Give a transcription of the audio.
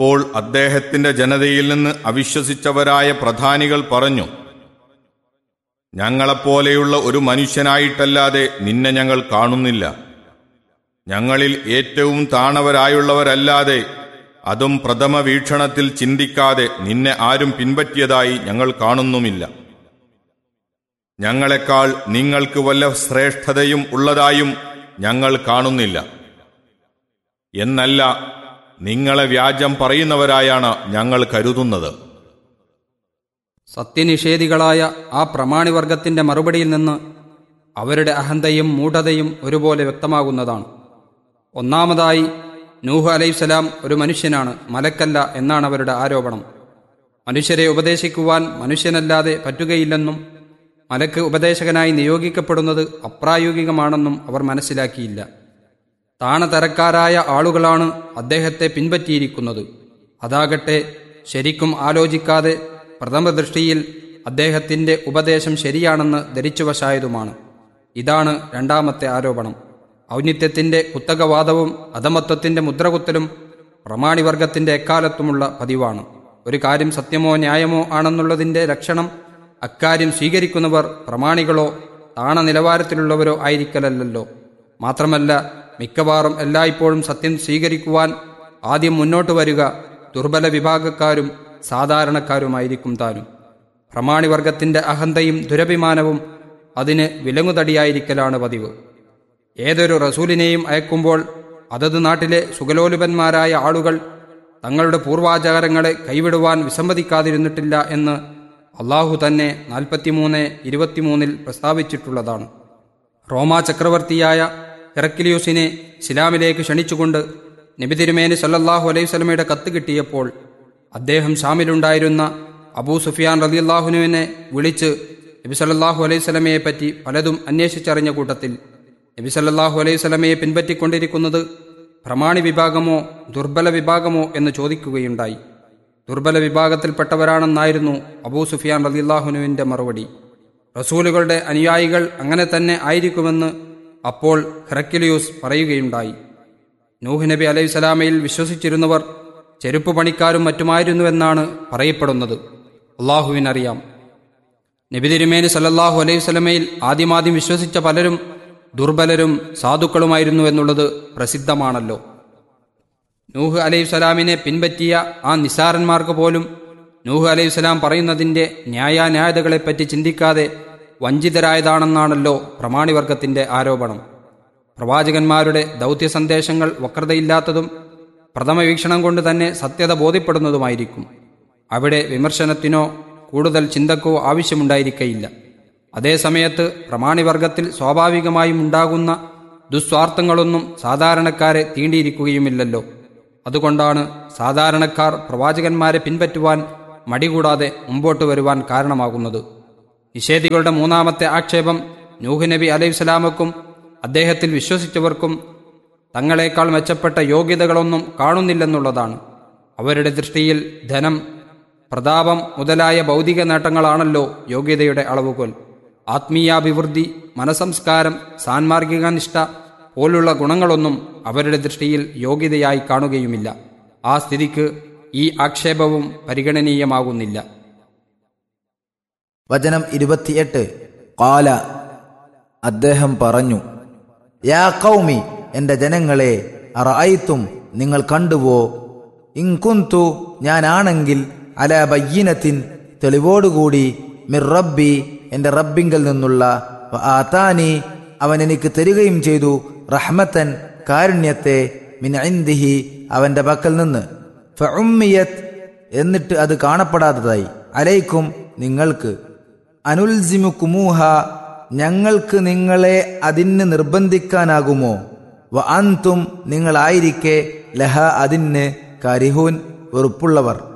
അപ്പോൾ അദ്ദേഹത്തിന്റെ ജനതയിൽ നിന്ന് അവിശ്വസിച്ചവരായ പ്രധാനികൾ പറഞ്ഞു ഞങ്ങളെപ്പോലെയുള്ള ഒരു മനുഷ്യനായിട്ടല്ലാതെ നിന്നെ ഞങ്ങൾ കാണുന്നില്ല ഞങ്ങളിൽ ഏറ്റവും താണവരായുള്ളവരല്ലാതെ അതും പ്രഥമ വീക്ഷണത്തിൽ ചിന്തിക്കാതെ നിന്നെ ആരും പിൻപറ്റിയതായി ഞങ്ങൾ കാണുന്നുമില്ല ഞങ്ങളെക്കാൾ നിങ്ങൾക്ക് വല്ല ശ്രേഷ്ഠതയും ഉള്ളതായും ഞങ്ങൾ കാണുന്നില്ല എന്നല്ല നിങ്ങളെ വ്യാജം പറയുന്നവരായാണ് ഞങ്ങൾ കരുതുന്നത് സത്യനിഷേധികളായ ആ പ്രമാണിവർഗത്തിന്റെ മറുപടിയിൽ നിന്ന് അവരുടെ അഹന്തയും മൂഢതയും ഒരുപോലെ വ്യക്തമാകുന്നതാണ് ഒന്നാമതായി നൂഹ് അലൈഹിസ്സലാം ഒരു മനുഷ്യനാണ് മലക്കല്ല എന്നാണ് അവരുടെ ആരോപണം മനുഷ്യരെ ഉപദേശിക്കുവാൻ മനുഷ്യനല്ലാതെ പറ്റുകയില്ലെന്നും മലക്ക് ഉപദേശകനായി നിയോഗിക്കപ്പെടുന്നത് അപ്രായോഗികമാണെന്നും അവർ മനസ്സിലാക്കിയില്ല താണതരക്കാരായ ആളുകളാണ് അദ്ദേഹത്തെ പിൻപറ്റിയിരിക്കുന്നത് അതാകട്ടെ ശരിക്കും ആലോചിക്കാതെ പ്രഥമ ദൃഷ്ടിയിൽ അദ്ദേഹത്തിന്റെ ഉപദേശം ശരിയാണെന്ന് ധരിച്ചുവശായതുമാണ് ഇതാണ് രണ്ടാമത്തെ ആരോപണം ഔന്നിത്യത്തിന്റെ കുത്തകവാദവും അധമത്വത്തിന്റെ മുദ്രകുത്തലും പ്രമാണിവർഗത്തിന്റെ എക്കാലത്തുമുള്ള പതിവാണ് ഒരു കാര്യം സത്യമോ ന്യായമോ ആണെന്നുള്ളതിന്റെ ലക്ഷണം അക്കാര്യം സ്വീകരിക്കുന്നവർ പ്രമാണികളോ താണ നിലവാരത്തിലുള്ളവരോ ആയിരിക്കലല്ലോ മാത്രമല്ല മിക്കവാറും എല്ലായ്പ്പോഴും സത്യം സ്വീകരിക്കുവാൻ ആദ്യം മുന്നോട്ട് വരിക ദുർബല വിഭാഗക്കാരും സാധാരണക്കാരുമായിരിക്കും താനും പ്രമാണിവർഗത്തിന്റെ അഹന്തയും ദുരഭിമാനവും അതിന് വിലങ്ങുതടിയായിരിക്കലാണ് പതിവ് ഏതൊരു റസൂലിനെയും അയക്കുമ്പോൾ അതത് നാട്ടിലെ സുഗലോലുപന്മാരായ ആളുകൾ തങ്ങളുടെ പൂർവാചാരങ്ങളെ കൈവിടുവാൻ വിസമ്മതിക്കാതിരുന്നിട്ടില്ല എന്ന് അള്ളാഹു തന്നെ നാൽപ്പത്തിമൂന്ന് ഇരുപത്തിമൂന്നിൽ പ്രസ്താവിച്ചിട്ടുള്ളതാണ് റോമാ ചക്രവർത്തിയായ ഹെറക്കിലിയൂസിനെ ഇസ്ലാമിലേക്ക് ക്ഷണിച്ചുകൊണ്ട് നബി തിരുമേനി സല്ലല്ലാഹു അലൈഹി സ്വലമയുടെ കത്ത് കിട്ടിയപ്പോൾ അദ്ദേഹം ഷാമിലുണ്ടായിരുന്ന അബൂ സുഫിയാൻ റലിയല്ലാഹുനുവിനെ വിളിച്ച് നബി സല്ലല്ലാഹു അലൈഹി സ്വലമയെ പറ്റി പലതും അന്വേഷിച്ചറിഞ്ഞ കൂട്ടത്തിൽ നബി സല്ലല്ലാഹു അലൈഹി സ്വലമയെ പിൻപറ്റിക്കൊണ്ടിരിക്കുന്നത് പ്രമാണി വിഭാഗമോ ദുർബല വിഭാഗമോ എന്ന് ചോദിക്കുകയുണ്ടായി ദുർബല വിഭാഗത്തിൽപ്പെട്ടവരാണെന്നായിരുന്നു അബൂ സുഫിയാൻ റലിയല്ലാഹുനുവിന്റെ മറുപടി റസൂലുകളുടെ അനുയായികൾ അങ്ങനെ തന്നെ ആയിരിക്കുമെന്ന് അപ്പോൾ ഹെറക്കിലിയൂസ് പറയുകയുണ്ടായി നൂഹ് നബി അലൈഹി സ്വലാമയിൽ വിശ്വസിച്ചിരുന്നവർ ചെരുപ്പ് പണിക്കാരും മറ്റുമായിരുന്നുവെന്നാണ് പറയപ്പെടുന്നത് അള്ളാഹുവിനറിയാം നബി തിരുമേനി സല്ലല്ലാഹു അലൈഹി സ്വലമയിൽ ആദ്യമാദ്യം വിശ്വസിച്ച പലരും ദുർബലരും സാധുക്കളുമായിരുന്നു എന്നുള്ളത് പ്രസിദ്ധമാണല്ലോ നൂഹ് അലൈഹി സ്വലാമിനെ പിൻപറ്റിയ ആ നിസാരന്മാർക്ക് പോലും നൂഹ് അലൈഹി സ്വലാം പറയുന്നതിന്റെ ന്യായാന്യായതകളെപ്പറ്റി ചിന്തിക്കാതെ വഞ്ചിതരായതാണെന്നാണല്ലോ പ്രമാണിവർഗത്തിന്റെ ആരോപണം പ്രവാചകന്മാരുടെ ദൗത്യ സന്ദേശങ്ങൾ വക്രതയില്ലാത്തതും പ്രഥമ വീക്ഷണം കൊണ്ട് തന്നെ സത്യത ബോധ്യപ്പെടുന്നതുമായിരിക്കും അവിടെ വിമർശനത്തിനോ കൂടുതൽ ചിന്തക്കോ ആവശ്യമുണ്ടായിരിക്കയില്ല അതേസമയത്ത് പ്രമാണിവർഗത്തിൽ സ്വാഭാവികമായും ഉണ്ടാകുന്ന ദുസ്വാർത്ഥങ്ങളൊന്നും സാധാരണക്കാരെ തീണ്ടിയിരിക്കുകയുമില്ലല്ലോ അതുകൊണ്ടാണ് സാധാരണക്കാർ പ്രവാചകന്മാരെ പിൻപറ്റുവാൻ മടികൂടാതെ മുമ്പോട്ട് വരുവാൻ കാരണമാകുന്നത് നിഷേധികളുടെ മൂന്നാമത്തെ ആക്ഷേപം നൂഹ് നബി അലൈഹി സ്വലാമക്കും അദ്ദേഹത്തിൽ വിശ്വസിച്ചവർക്കും തങ്ങളെക്കാൾ മെച്ചപ്പെട്ട യോഗ്യതകളൊന്നും കാണുന്നില്ലെന്നുള്ളതാണ് അവരുടെ ദൃഷ്ടിയിൽ ധനം പ്രതാപം മുതലായ ഭൗതിക നേട്ടങ്ങളാണല്ലോ യോഗ്യതയുടെ അളവുകോൽ ആത്മീയാഭിവൃദ്ധി മനസംസ്കാരം സാൻമാർഗിക നിഷ്ഠ പോലുള്ള ഗുണങ്ങളൊന്നും അവരുടെ ദൃഷ്ടിയിൽ യോഗ്യതയായി കാണുകയുമില്ല ആ സ്ഥിതിക്ക് ഈ ആക്ഷേപവും പരിഗണനീയമാകുന്നില്ല വചനം ഇരുപത്തിയെട്ട് കാല അദ്ദേഹം പറഞ്ഞു യാ കൗമി എന്റെ ജനങ്ങളെ അറഅയ്ത്തും നിങ്ങൾ കണ്ടുവോ ഇൻകുന്തു ഞാനാണെങ്കിൽ അല ബയ്യനത്തിൻ തെളിവോടുകൂടി മിർ റബ്ബി എന്റെ റബ്ബിങ്കൽ നിന്നുള്ള വ ആതാനി അവൻ എനിക്ക് തരികയും ചെയ്തു റഹ്മത്തൻ കാരുണ്യത്തെ മിൻ ഇന്ദിഹി അവന്റെ പക്കൽ നിന്ന് ഫഉമ്മിയത് എന്നിട്ട് അത് കാണപ്പെടാത്തതായി അലൈക്കും നിങ്ങൾക്ക് അനുൽസിമുക്കുമൂഹ ഞങ്ങൾക്ക് നിങ്ങളെ അതിന് നിർബന്ധിക്കാനാകുമോ വ അന്തും നിങ്ങളായിരിക്കെ ലഹ അതിന് കരിഹൂൻ വെറുപ്പുള്ളവർ